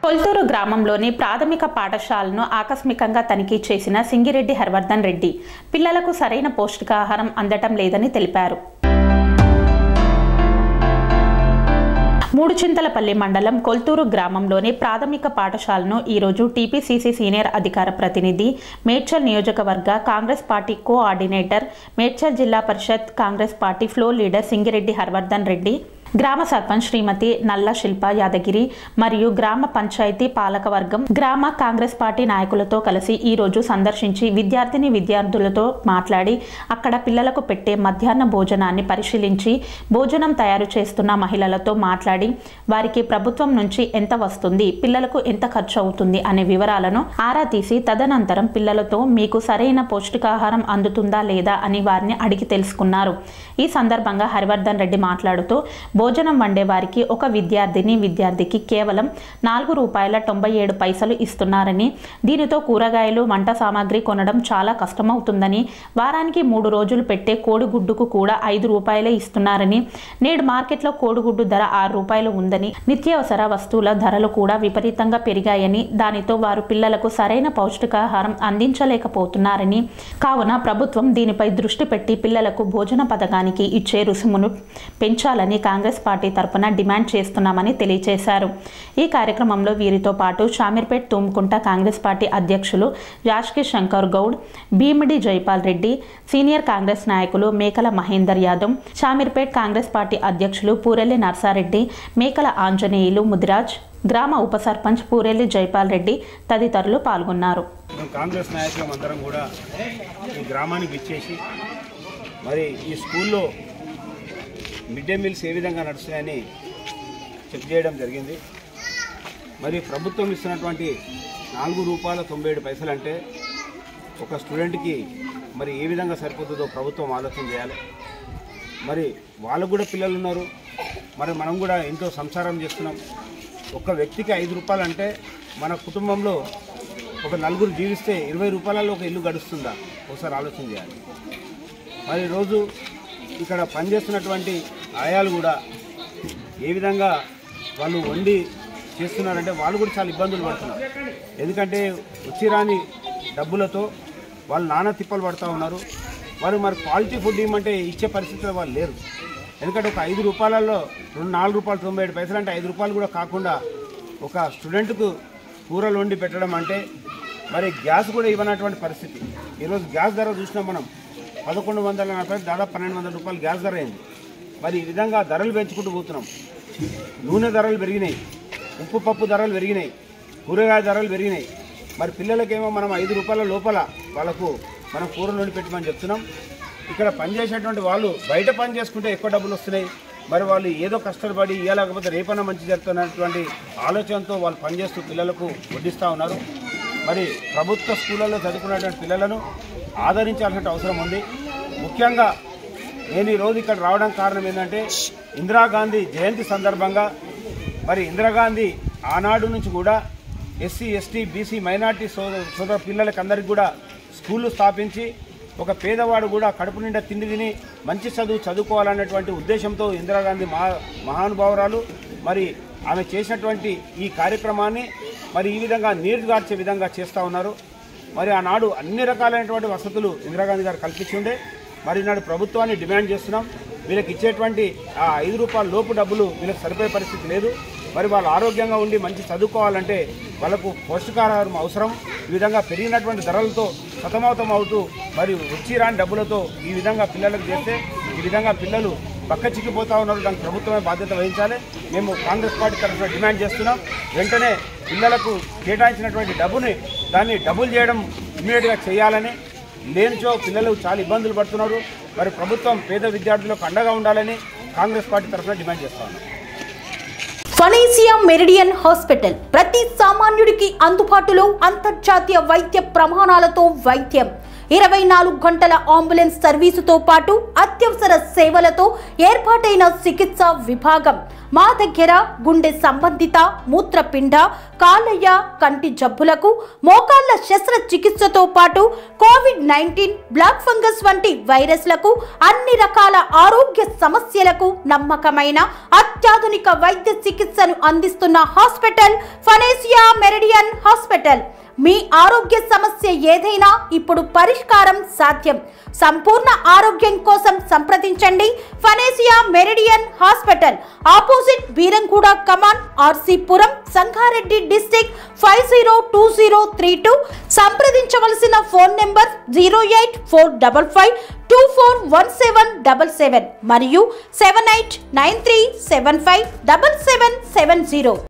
కొల్తూరు గ్రామంలోని ప్రాథమిక పాఠశాలను ఆకస్మికంగా తనిఖీ చేసిన సింగిరెడ్డి హర్వర్ధన్ రెడ్డి పిల్లలకు సరైన పౌష్టికాహారం అందటం లేదని తెలిపారు మూడుచింతలపల్లి మండలం కొల్తూరు గ్రామంలోని ప్రాథమిక పాఠశాలను ఈరోజు టీపీసీసీ సీనియర్ అధికార ప్రతినిధి మేడ్చల్ నియోజకవర్గ Congress party coordinator Medchal Zilla Parishad Congress party floor leader Singireddy Harvardhan Reddy గ్రామ సర్పంచ్ శ్రీమతి నల్ల శిల్ప యాదగిరి మరియు గ్రామ పంచాయతీ పాలకవర్గం గ్రామ కాంగ్రెస్ పార్టీ నాయకులతో కలిసి ఈ రోజు సందర్శించి విద్యార్థిని విద్యార్థులతో మాట్లాడి అక్కడ పిల్లలకు పెట్టే మధ్యాహ్న భోజనాన్ని పరిశీలించి భోజనం తయారు చేస్తున్న మహిళలతో మాట్లాడి వారికి ప్రభుత్వం నుంచి ఎంత వస్తుంది పిల్లలకు ఎంత ఖర్చు అవుతుంది అనే వివరాలను ఆరా తీసి తదనంతరం పిల్లలతో మీకు సరైన పౌష్టికాహారం అందుతుందా లేదా అని వారిని అడిగి తెలుసుకున్నారు ఈ సందర్భంగా హరివర్ధన్ రెడ్డి మాట్లాడుతూ భోజనం వండే వారికి ఒక విద్యార్థిని విద్యార్థికి కేవలం నాలుగు రూపాయల తొంభై ఏడు పైసలు ఇస్తున్నారని దీనితో కూరగాయలు వంట సామాగ్రి కొనడం చాలా కష్టమవుతుందని వారానికి మూడు రోజులు పెట్టే కోడిగుడ్డుకు కూడా ఐదు రూపాయలే ఇస్తున్నారని నేడు మార్కెట్లో కోడిగుడ్డు ధర ఆరు రూపాయలు ఉందని నిత్యావసర వస్తువుల ధరలు కూడా విపరీతంగా పెరిగాయని దానితో వారు పిల్లలకు సరైన పౌష్టికాహారం అందించలేకపోతున్నారని కావున ప్రభుత్వం దీనిపై దృష్టి పెట్టి పిల్లలకు భోజన పథకానికి ఇచ్చే రుసుమును పెంచాలని కాంగ్రెస్ పార్టీ తరపున డిమాండ్ చేస్తున్నామని తెలియజేశారు ఈ కార్యక్రమంలో వీరితో పాటు షామీర్పేట్ తుమ్కుంట కాంగ్రెస్ పార్టీ అధ్యక్షులు యాష్కి శంకర్ గౌడ్ భీమిడి జైపాల్ రెడ్డి సీనియర్ కాంగ్రెస్ నాయకులు మేకల మహేందర్ యాదవ్ షామీర్పేట్ కాంగ్రెస్ పార్టీ అధ్యక్షులు పూరెల్లి నర్సారెడ్డి మేకల ఆంజనేయులు ముదిరాజ్ గ్రామ ఉప సర్పంచ్ పూరెల్లి జైపాల్ రెడ్డి తదితరులు పాల్గొన్నారు మేము కాంగ్రెస్ నాయకులం అందరం కూడా ఈ గ్రామానికి ఇచ్చేసి మరి ఈ స్కూల్లో మిడ్ డే మీల్స్ ఏ విధంగా నడుస్తాయని చెక్ చేయడం జరిగింది మరి ప్రభుత్వం ఇస్తున్నటువంటి నాలుగు రూపాయల తొంభై ఏడు పైసలు అంటే ఒక స్టూడెంట్కి మరి ఏ విధంగా సరిపోతుందో ప్రభుత్వం ఆలోచన చేయాలి మరి వాళ్ళకు కూడా పిల్లలు ఉన్నారు మరి మనం కూడా ఎంతో సంసారం చేస్తున్నాం ఒక వ్యక్తికి ఐదు రూపాయలు అంటే మన కుటుంబంలో ఒక నలుగురు జీవిస్తే ఇరవై రూపాయలలో ఒక ఇల్లు గడుస్తుందా ఒకసారి ఆలోచన చేయాలి మరి రోజు ఇక్కడ పనిచేస్తున్నటువంటి ఆయాలు కూడా ఏ విధంగా వాళ్ళు వండి చేస్తున్నారంటే వాళ్ళు కూడా చాలా ఇబ్బందులు పడుతున్నారు ఎందుకంటే వచ్చి రాని డబ్బులతో వాళ్ళు నానా తిప్పలు పడుతూ ఉన్నారు వారు మరి క్వాలిటీ ఫుడ్ ఇవ్వమంటే ఇచ్చే పరిస్థితిలో వాళ్ళు లేరు ఎందుకంటే ఒక ఐదు రూపాయలలో రెండు నాలుగు రూపాయలు తొంభై ఏడు పైసలు అంటే ఐదు రూపాయలు కూడా కాకుండా ఒక స్టూడెంట్కు కూరలు వండి పెట్టడం అంటే మరి గ్యాస్ కూడా ఇవ్వనటువంటి పరిస్థితి ఈరోజు గ్యాస్ ధర చూసినాం మనం పదకొండు వందల నలభై దాదాపు పన్నెండు వందల రూపాయలు గ్యాస్ ధర అయింది మరి ఈ విధంగా ధరలు పెంచుకుంటూ పోతున్నాం నూనె ధరలు పెరిగినాయి ఉప్పు పప్పు ధరలు పెరిగినాయి కూరగాయ ధరలు పెరిగినాయి మరి పిల్లలకేమో మనం ఐదు రూపాయల లోపల వాళ్ళకు మనం కూర నుండి పెట్టమని చెప్తున్నాం ఇక్కడ పనిచేసేటువంటి వాళ్ళు బయట పని చేసుకుంటే ఎక్కువ డబ్బులు వస్తున్నాయి మరి వాళ్ళు ఏదో కష్టపడి ఇవ్వలేకపోతే రేపన్నా మంచి జరుగుతున్నటువంటి ఆలోచనతో వాళ్ళు పనిచేస్తూ పిల్లలకు వడ్డిస్తూ ఉన్నారు మరి ప్రభుత్వ స్కూళ్ళల్లో చదువుకున్నటువంటి పిల్లలను ఆదరించాల్సిన అవసరం ఉంది ముఖ్యంగా నేను ఈరోజు ఇక్కడ రావడానికి కారణం ఏంటంటే ఇందిరాగాంధీ జయంతి సందర్భంగా మరి ఇందిరాగాంధీ ఆనాడు నుంచి కూడా ఎస్సీ ఎస్టీ బీసీ మైనార్టీ సోదర సోదర పిల్లలకి అందరికీ కూడా స్కూళ్ళు స్థాపించి ఒక పేదవాడు కూడా కడుపు నిండా తిండి తిని మంచి చదువు చదువుకోవాలనేటువంటి ఉద్దేశంతో ఇందిరాగాంధీ మహా మహానుభావురాలు మరి ఆమె చేసినటువంటి ఈ కార్యక్రమాన్ని మరి ఈ విధంగా నీరు గార్చే విధంగా చేస్తూ ఉన్నారు మరి ఆనాడు అన్ని రకాలైనటువంటి వసతులు ఇందిరాగాంధీ గారు కల్పించి ఉండే మరి నాడు ప్రభుత్వాన్ని డిమాండ్ చేస్తున్నాం వీళ్ళకి ఇచ్చేటువంటి ఆ ఐదు రూపాయల లోపు డబ్బులు వీళ్ళకి సరిపోయే పరిస్థితి లేదు మరి వాళ్ళు ఆరోగ్యంగా ఉండి మంచి చదువుకోవాలంటే వాళ్ళకు పౌష్టికాహారం అవసరం ఈ విధంగా పెరిగినటువంటి ధరలతో సతమతం అవుతూ మరి వచ్చి రాని డబ్బులతో ఈ విధంగా పిల్లలకు చేస్తే ఈ విధంగా పిల్లలు పక్క చిక్కిపోతా ఉన్నారు దానికి ప్రభుత్వమే బాధ్యత వహించాలి మేము కాంగ్రెస్ పార్టీ తరఫున డిమాండ్ చేస్తున్నాం వెంటనే పిల్లలకు కేటాయించినటువంటి డబ్బుని దాన్ని డబుల్ చేయడం ఇమీడియట్గా చేయాలని లేనిచో పిల్లలు చాలా ఇబ్బందులు పడుతున్నారు మరి ప్రభుత్వం పేద విద్యార్థులకు అండగా ఉండాలని కాంగ్రెస్ పార్టీ తరఫున డిమాండ్ చేస్తా ఉన్నాం ఫనేసియా మెరిడియన్ హాస్పిటల్ ప్రతి సామాన్యుడికి అందుబాటులో అంతర్జాతీయ వైద్య ప్రమాణాలతో వైద్యం ఇరవై నాలుగు గంటల అంబులెన్స్ సర్వీసుతో పాటు అత్యవసర సేవలతో ఏర్పాటైన చికిత్స విభాగం మా దగ్గర గుండె సంబంధిత మూత్రపిండ కాలయ్య కంటి జబ్బులకు మోకాళ్ల శస్త్రచికిత్సతో పాటు కోవిడ్ నైన్టీన్ బ్లాక్ ఫంగస్ వంటి వైరస్లకు అన్ని రకాల ఆరోగ్య సమస్యలకు నమ్మకమైన అత్యాధునిక వైద్య చికిత్సను అందిస్తున్న హాస్పిటల్ ఫనేసియా మెరిడియన్ హాస్పిటల్ మీ ఆరోగ్య సమస్య ఏదైనా ఇప్పుడు పరిష్కారం సాధ్యం సంపూర్ణ ఆరోగ్యం కోసం సంప్రదించండి Panacea Meridian hospital opposite Beeramguda Kaman RCPuram Sangareddy district five zero two zero three two సంప్రదించవలసిన phone number zero eight four double five two four one seven double seven మరియు seven eight nine three seven five double seven seven zero